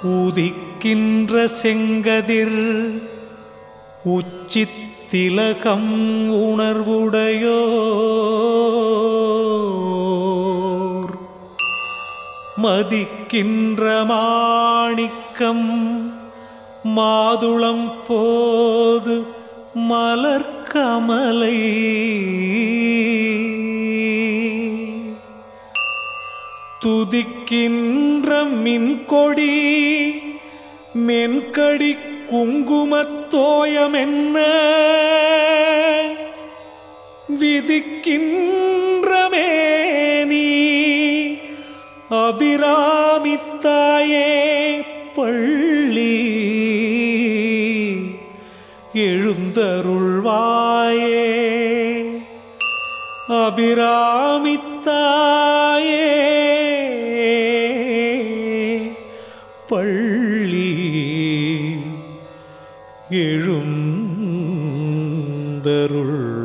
உதிக்கின்ற செங்கதிர் உச்சித்திலகம் உணர்வுடையோர் மதிக்கின்ற மாணிக்கம் மாதுளம் போது மலர்கமலை துதிக்கின்ற மின்கொடி மென்கடி குங்குமத்தோயமென்ன விதிக்கின்ற மேனி அபிராமித்தாயே பள்ளி எழுந்தருள்வாயே அபிராமித்தாயே பள்ளி எழுந்தருள்